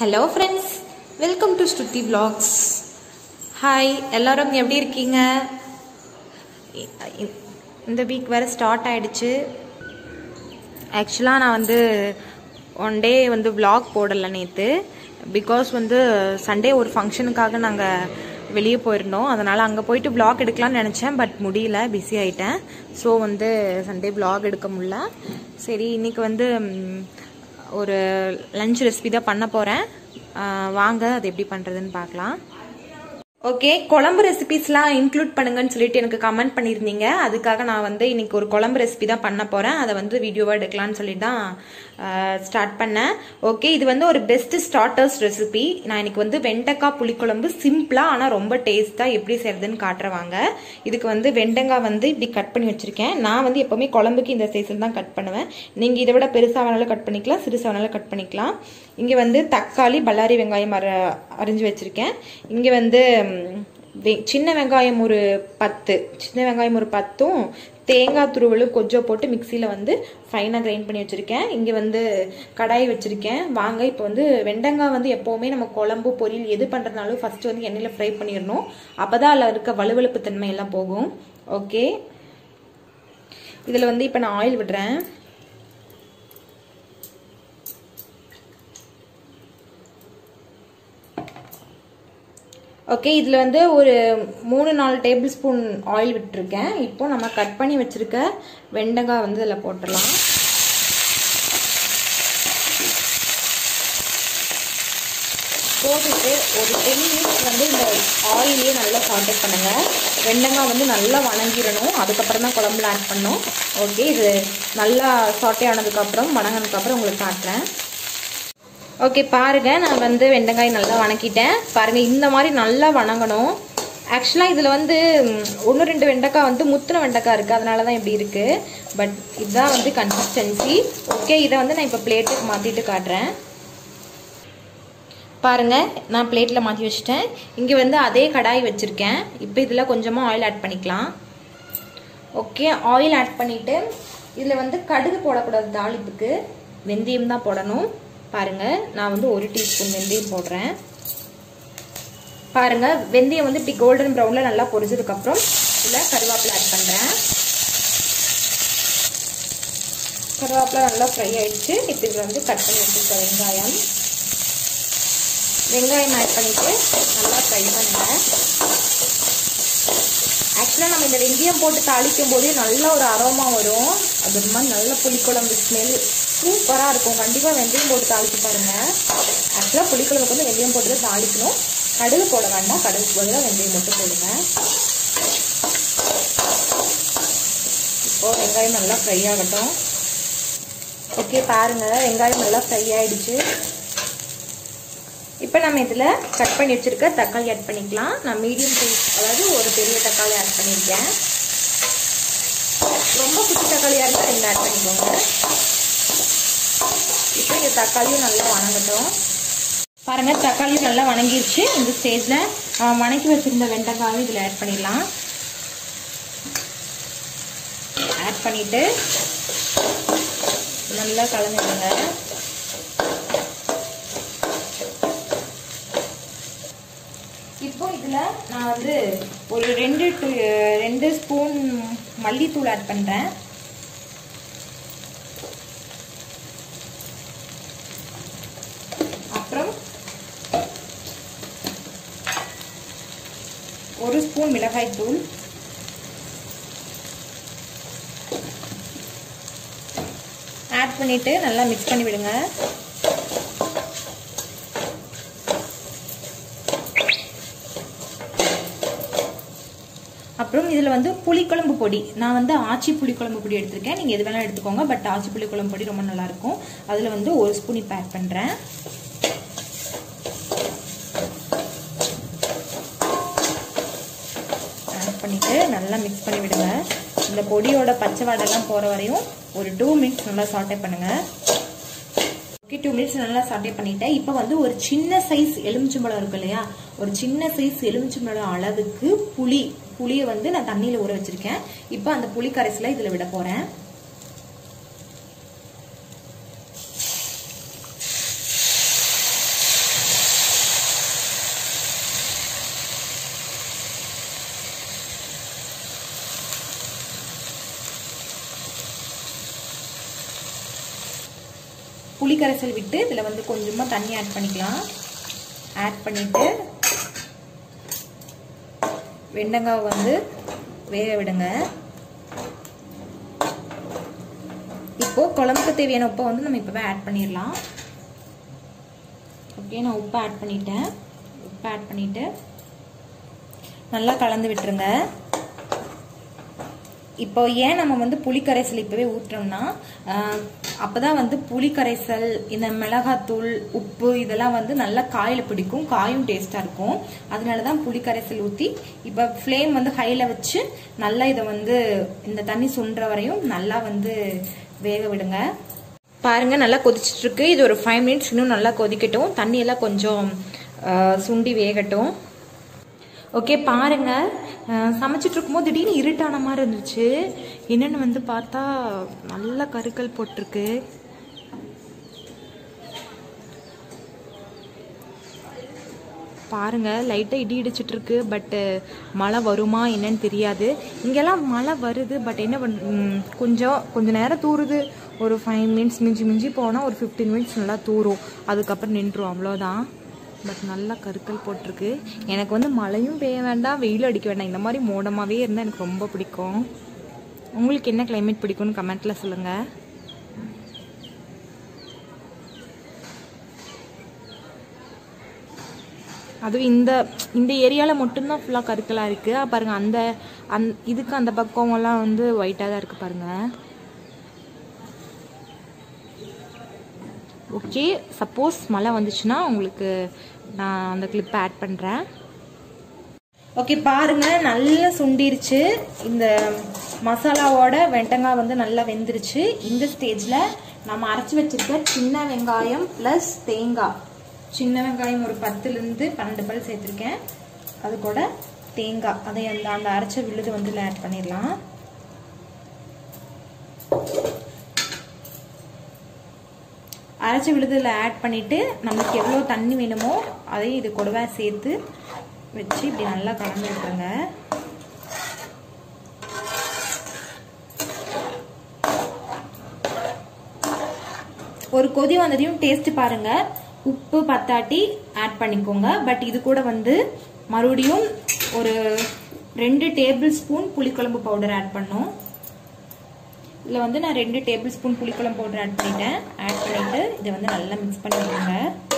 hello friends welcome to Shruti vlogs hi எல்லாரும் எப்படி இருக்கீங்க இ- இ- இந்த வீக் வேறு ஸ்டார்ட் ஆயிடுச்சு ஆக்சுவலாக நான் வந்து ஒன் டே வந்து vlog போடலை நேற்று பிகாஸ் வந்து சண்டே ஒரு ஃபங்க்ஷனுக்காக நாங்கள் வெளியே போயிருந்தோம் அதனால் அங்கே போயிட்டு vlog எடுக்கலாம்னு நினச்சேன் பட் முடியல பிஸி ஆயிட்டேன் ஸோ வந்து சண்டே vlog எடுக்க முடியல சரி இன்னைக்கு வந்து ம், ஒரு லஞ்ச் ரெசிபி தான் பண்ண போகிறேன் வாங்க அது எப்படி பண்ணுறதுன்னு பார்க்கலாம் ஓகே குழம்பு ரெசிபிஸ்லாம் இன்க்ளூட் பண்ணுங்கன்னு சொல்லிட்டு எனக்கு கமெண்ட் பண்ணியிருந்தீங்க அதுக்காக நான் வந்து இன்னைக்கு ஒரு குழம்பு ரெசிபி தான் பண்ண போகிறேன் அதை வந்து வீடியோவாக எடுக்கலாம்னு சொல்லி தான் ஸ்டார்ட் பண்ணேன் ஓகே இது வந்து ஒரு பெஸ்ட் ஸ்டார்டர்ஸ் ரெசிபி நான் இன்னைக்கு வந்து வெண்டைக்காய் புளிக்குழம்பு சிம்பிளாக ஆனால் ரொம்ப டேஸ்ட்டாக எப்படி செய்யறதுன்னு காட்டுறவாங்க இதுக்கு வந்து வெண்டைக்காய் வந்து இப்படி கட் பண்ணி வச்சிருக்கேன் நான் வந்து எப்போவுமே குழம்புக்கு இந்த சைஸில் தான் கட் பண்ணுவேன் நீங்கள் இதை விட பெருசாக வேணாலும் கட் பண்ணிக்கலாம் சிறுசாக வேணாலும் கட் பண்ணிக்கலாம் இங்கே வந்து தக்காளி பல்லாரி வெங்காயம் அர அரிஞ்சு வச்சிருக்கேன் இங்கே வந்து ம், வெ- சின்ன வெங்காயம் ஒரு பத்து சின்ன வெங்காயம் ஒரு பத்தும் தேங்காய் துருவலும் கொஞ்சம் போட்டு மிக்சியில் வந்து ஃபைனாக கிரைண்ட் பண்ணி வச்சுருக்கேன் இங்கே வந்து கடாய் வச்சுருக்கேன் வாங்க இப்போ வந்து வெண்டங்காய் வந்து எப்போவுமே நம்ம குழம்பு பொரியல் எது பண்ணுறதுனாலும் ஃபஸ்ட்டு வந்து எண்ணெயில் ஃப்ரை பண்ணிடணும் அப்போ தான் அதில் இருக்க வலுவலுப்பு தன்மை எல்லாம் போகும் ஓகே இதில் வந்து இப்போ நான் ஆயில் விடுறேன் ஓகே இதில் வந்து ஒரு மூணு நாலு டேபிள் ஸ்பூன் ஆயில் விட்டுருக்கேன் இப்போ நம்ம கட் பண்ணி வச்சுருக்க வெண்டைக்காய் வந்து இதில் போட்டுடலாம் போட்டுட்டு ஒரு டென் மினிட்ஸ் வந்து இந்த ஆயிலே நல்லா சாட்டட் பண்ணுங்கள் வெண்டைக்காய் வந்து நல்லா வணங்கிடணும் அதுக்கப்புறம் தான் குழம்புல ஆட் பண்ணணும் ஓகே இது நல்லா சாட்டே ஆனதுக்கப்புறம் வணங்கினதுக்கப்புறம் உங்களுக்கு காட்டுறேன் ஓகே பாருங்க நான் வந்து வெண்டைக்காய் நல்லா வணக்கிட்டேன் பாருங்க இந்த மாதிரி நல்லா வணங்கணும் ஆக்சுவலாக இதில் வந்து ஒன்று ரெண்டு வெண்டைக்காய் வந்து முத்தின வெண்டைக்காய் இருக்குது அதனால தான் இப்படி இருக்குது பட் இதுதான் வந்து கன்சிஸ்டன்சி ஓகே இதை வந்து நான் இப்போ பிளேட்டுக்கு மாற்றிட்டு காட்டுறேன் பாருங்க நான் பிளேட்டில் மாற்றி வச்சுட்டேன் இங்கே வந்து அதே கடாய் வச்சுருக்கேன் இப்போ இதில் கொஞ்சமாக ஆயில் ஆட் பண்ணிக்கலாம் ஓகே ஆயில் ஆட் பண்ணிவிட்டு இதில் வந்து கடுகு போடக்கூடாது தாளிப்புக்கு வெந்தயம் தான் போடணும் பாருங்க நான் வந்து ஒரு டீஸ்பூன் வெந்தயம் போடுறேன் பாருங்க வெந்தயம் வந்து இப்படி கோல்டன் ப்ரௌனில் நல்லா பொரிச்சதுக்கப்புறம் இதில் கருவேப்பிலை ஆட் பண்ணுறேன் கருவேப்பிலை நல்லா ஃப்ரை ஆயிடுச்சு இப்போ இதில் வந்து கட் பண்ணி வச்சுருக்க வெங்காயம் வெங்காயம் ஆட் பண்ணிட்டு நல்லா ஃப்ரை பண்ணுங்க ஆக்சுவலாக நம்ம இந்த வெந்தயம் போட்டு தாளிக்கும் போதே நல்ல ஒரு அரோமா வரும் அது ஒரு மாதிரி நல்ல புளிக்குழம்பு ஸ்மெல் சூப்பராக இருக்கும் கண்டிப்பாக வெந்தயம் போட்டு தாளிச்சு பாருங்க ஆக்சுவலாக புளிக்குழம்புக்கு வந்து வெந்தயம் போட்டு தான் தாளிக்கணும் கடுகு போட வேண்டாம் கடுகு பதிலாக வெந்தயம் மட்டும் போடுங்க இப்போ வெங்காயம் நல்லா ஃப்ரை ஆகட்டும் ஓகே பாருங்க வெங்காயம் நல்லா ஃப்ரை ஆயிடுச்சு இப்போ நம்ம இதில் கட் பண்ணி வச்சிருக்க தக்காளி ஆட் பண்ணிக்கலாம் நான் மீடியம் சைஸ் அதாவது ஒரு பெரிய தக்காளி ஆட் பண்ணியிருக்கேன் ரொம்ப குட்டி தக்காளியாக இருந்தால் ரெண்டு ஆட் பண்ணிக்கோங்க இப்போ இந்த தக்காளியும் நல்லா வணங்கட்டும் பாருங்க தக்காளியும் நல்லா வணங்கிருச்சு இந்த ஸ்டேஜில் வணக்கி வச்சிருந்த வெண்டைக்காயும் இதில் ஆட் பண்ணிடலாம் ஆட் பண்ணிட்டு நல்லா கலந்துடுங்க இப்போ இதில் நான் வந்து ஒரு ரெண்டு டு ரெண்டு ஸ்பூன் மல்லித்தூள் ஆட் பண்ணுறேன் அப்புறம் ஒரு ஸ்பூன் மிளகாய் தூள் ஆட் பண்ணிட்டு நல்லா மிக்ஸ் பண்ணி விடுங்க அப்புறம் இதில் வந்து புளிக்குழம்பு பொடி நான் வந்து ஆச்சி புளிக்குழம்பு பொடி எடுத்திருக்கேன் நீங்கள் எது வேணாலும் எடுத்துக்கோங்க பட் ஆச்சி புளிக்குழம்பு பொடி ரொம்ப நல்லாயிருக்கும் அதில் வந்து ஒரு ஸ்பூன் இப்போ ஆட் பண்ணுறேன் ஆட் பண்ணிவிட்டு நல்லா மிக்ஸ் பண்ணி விடுங்க இந்த பொடியோட பச்சை வாடெல்லாம் போகிற வரையும் ஒரு டூ மினிட்ஸ் நல்லா சாட்டே பண்ணுங்கள் ஓகே டூ மினிட்ஸ் நல்லா சாட்டே பண்ணிட்டேன் இப்போ வந்து ஒரு சின்ன சைஸ் எலுமிச்சம்பழம் இருக்கு இல்லையா ஒரு சின்ன சைஸ் எலுமிச்சம்பழம் அளவுக்கு புளி புளியை வந்து நான் தண்ணியில் ஊற வச்சிருக்கேன் இப்போ அந்த புளி கரைசலை இதில் விட போகிறேன் புளி கரைசல் விட்டு இதில் வந்து கொஞ்சமாக தண்ணி ஆட் பண்ணிக்கலாம் ஆட் பண்ணிவிட்டு வெண்டங்காய் வந்து வேக விடுங்க இப்போ குழம்புக்கு தேவையான உப்பை வந்து நம்ம இப்போவே ஆட் பண்ணிடலாம் ஓகே நான் உப்பு ஆட் பண்ணிட்டேன் உப்பு ஆட் பண்ணிட்டு நல்லா கலந்து விட்டுருங்க இப்போ ஏன் நம்ம வந்து புளிக்கரைசல் இப்பவே ஊற்றுறோம்னா அப்பதான் வந்து புளிக்கரைசல் இந்த மிளகாத்தூள் உப்பு இதெல்லாம் வந்து நல்லா காயில பிடிக்கும் காயும் டேஸ்டா இருக்கும் அதனாலதான் புளிக்கரைசல் ஊத்தி இப்ப ஃப்ளேம் வந்து ஹைல வச்சு நல்லா இதை வந்து இந்த தண்ணி சுண்டுற வரையும் நல்லா வந்து வேக விடுங்க பாருங்க நல்லா கொதிச்சிட்டு இருக்கு இது ஒரு ஃபைவ் மினிட்ஸ் இன்னும் நல்லா கொதிக்கட்டும் தண்ணி எல்லாம் கொஞ்சம் சுண்டி வேகட்டும் ஓகே பாருங்க சமைச்சிட்டு இருக்கும்போது திடீர்னு இருட்டான மாதிரி இருந்துச்சு என்னன்னு வந்து பார்த்தா நல்ல கருக்கல் போட்டிருக்கு பாருங்க லைட்டாக இடி இடிச்சிட்டு இருக்கு பட்டு மழை வருமா என்னன்னு தெரியாது இங்கெல்லாம் மழை வருது பட் என்ன பண் கொஞ்சம் கொஞ்ச நேரம் தூருது ஒரு ஃபைவ் மினிட்ஸ் மிஞ்சி மிஞ்சி போனால் ஒரு ஃபிஃப்டீன் மினிட்ஸ் நல்லா தூரும் அதுக்கப்புறம் நின்றுரும் அவ்வளோதான் பட் நல்லா கருக்கல் போட்டிருக்கு எனக்கு வந்து மழையும் பெய்ய வேண்டாம் வெயில் அடிக்க வேண்டாம் இந்த மாதிரி மோடமாகவே இருந்தால் எனக்கு ரொம்ப பிடிக்கும் உங்களுக்கு என்ன கிளைமேட் பிடிக்கும்னு கமெண்ட்டில் சொல்லுங்கள் அதுவும் இந்த இந்த ஏரியாவில் மட்டும்தான் ஃபுல்லாக கருக்கலாக இருக்குது பாருங்கள் அந்த அந் இதுக்கு அந்த பக்கமெல்லாம் வந்து ஒயிட்டாக தான் இருக்குது பாருங்கள் ஓகே சப்போஸ் மழை வந்துச்சுன்னா உங்களுக்கு நான் அந்த கிளிப்பை ஆட் பண்ணுறேன் ஓகே பாருங்க நல்லா சுண்டிருச்சு இந்த மசாலாவோட வெண்டங்காய் வந்து நல்லா வெந்துருச்சு இந்த ஸ்டேஜில் நம்ம அரைச்சி வச்சிருக்க சின்ன வெங்காயம் ப்ளஸ் தேங்காய் சின்ன வெங்காயம் ஒரு பத்துலேருந்து பன்னெண்டு பல் சேர்த்துருக்கேன் அது கூட தேங்காய் அதை அந்த அந்த அரைச்ச விழுது வந்து ஆட் பண்ணிடலாம் அரைச்ச விழுதில் ஆட் பண்ணிவிட்டு நம்மளுக்கு எவ்வளோ தண்ணி வேணுமோ அதையும் இது கூடவே சேர்த்து வச்சு இப்படி நல்லா கலந்து விட்டுருங்க ஒரு கொதி வந்ததையும் டேஸ்ட் பாருங்க உப்பு பத்தாட்டி ஆட் பண்ணிக்கோங்க பட் இது கூட வந்து மறுபடியும் ஒரு ரெண்டு டேபிள் ஸ்பூன் புளிக்குழம்பு பவுடர் ஆட் பண்ணும் இதில் வந்து நான் ரெண்டு டேபிள் ஸ்பூன் புளிக்குழம்பு பவுடர் ஆட் பண்ணிட்டேன் ஆட் பண்ணிட்டு இதை வந்து நல்லா மிக்ஸ் பண்ணி விடுங்க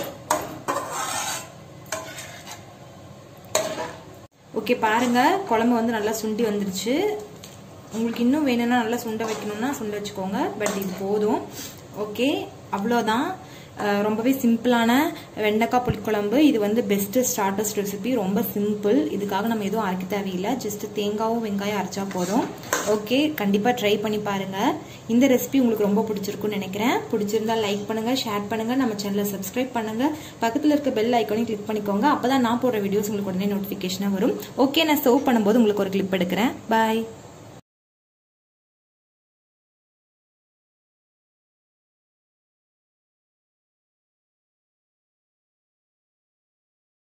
ஓகே பாருங்க குழம்பு வந்து நல்லா சுண்டி வந்துருச்சு உங்களுக்கு இன்னும் வேணும்னா நல்லா சுண்ட வைக்கணும்னா சுண்ட வச்சுக்கோங்க பட் இது போதும் ஓகே அவ்வளோதான் ரொம்பவே சிம்பிளான வெண்டைக்காய் புளிக்குழம்பு இது வந்து பெஸ்ட் ஸ்டார்டர்ஸ் ரெசிபி ரொம்ப சிம்பிள் இதுக்காக நம்ம எதுவும் அரைக்க தேவையில்லை ஜஸ்ட் தேங்காவும் வெங்காயம் அரைச்சா போதும் ஓகே கண்டிப்பாக ட்ரை பண்ணி பாருங்க இந்த ரெசிபி உங்களுக்கு ரொம்ப பிடிச்சிருக்கும்னு நினைக்கிறேன் பிடிச்சிருந்தா லைக் பண்ணுங்க ஷேர் பண்ணுங்க நம்ம சேனலை சப்ஸ்கிரைப் பண்ணுங்க பக்கத்தில் இருக்க பெல் ஐக்கானையும் கிளிக் பண்ணிக்கோங்க அப்பதான் நான் போடுற வீடியோஸ் உங்களுக்கு உடனே நோட்டிஃபிகேஷனாக வரும் ஓகே நான் சர்வ் பண்ணும்போது உங்களுக்கு ஒரு கிளிப் எடுக்கிறேன் பாய்